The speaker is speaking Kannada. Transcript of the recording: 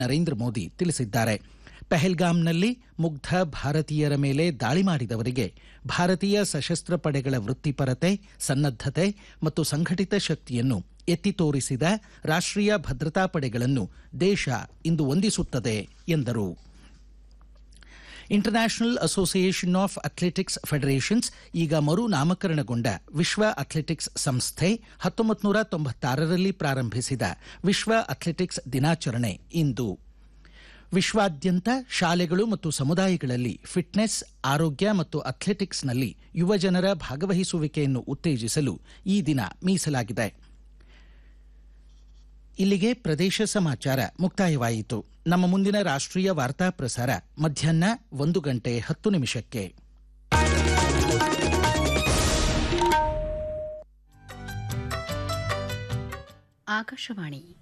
ನರೇಂದ್ರ ಮೋದಿ ತಿಳಿಸಿದ್ದಾರೆ ಪೆಹಲ್ಗಾಂನಲ್ಲಿ ಮುಗ್ಧ ಭಾರತೀಯರ ಮೇಲೆ ದಾಳಿ ಮಾಡಿದವರಿಗೆ ಭಾರತೀಯ ಸಶಸ್ತ್ರ ಪಡೆಗಳ ವೃತ್ತಿಪರತೆ ಸನ್ನದ್ಧತೆ ಮತ್ತು ಸಂಘಟಿತ ಶಕ್ತಿಯನ್ನು ಎತ್ತಿ ತೋರಿಸಿದ ರಾಷ್ಟ್ರೀಯ ಭದ್ರತಾ ಪಡೆಗಳನ್ನು ದೇಶ ಇಂದು ವಂದಿಸುತ್ತದೆ ಎಂದರು international association of athletics federations ಈಗ ಮರು ನಾಮಕರಣಗೊಂಡ ವಿಶ್ವ ಅಥ್ಲೆಟಿಕ್ಸ್ ಸಂಸ್ಥೆ ಹತ್ತೊಂಬತ್ತು ನೂರ ತೊಂಬತ್ತಾರರಲ್ಲಿ ಪ್ರಾರಂಭಿಸಿದ ವಿಶ್ವ ಅಥ್ಲೆಟಿಕ್ಸ್ ದಿನಾಚರಣೆ ಇಂದು ವಿಶ್ವಾದ್ಯಂತ ಶಾಲೆಗಳು ಮತ್ತು ಸಮುದಾಯಗಳಲ್ಲಿ ಫಿಟ್ನೆಸ್ ಆರೋಗ್ಯ ಮತ್ತು ಅಥ್ಲೆಟಿಕ್ಸ್ನಲ್ಲಿ ಯುವಜನರ ಭಾಗವಹಿಸುವಿಕೆಯನ್ನು ಉತ್ತೇಜಿಸಲು ಈ ದಿನ ಮೀಸಲಾಗಿದೆ ಇಲ್ಲಿಗೆ ಪ್ರದೇಶ ಸಮಾಚಾರ ಮುಕ್ತಾಯವಾಯಿತು ನಮ್ಮ ಮುಂದಿನ ರಾಷ್ಟ್ರೀಯ ವಾರ್ತಾ ಪ್ರಸಾರ ಮಧ್ಯಾಹ್ನ ಒಂದು ಗಂಟೆ ಹತ್ತು ನಿಮಿಷಕ್ಕೆ ಆಕಾಶವಾಣಿ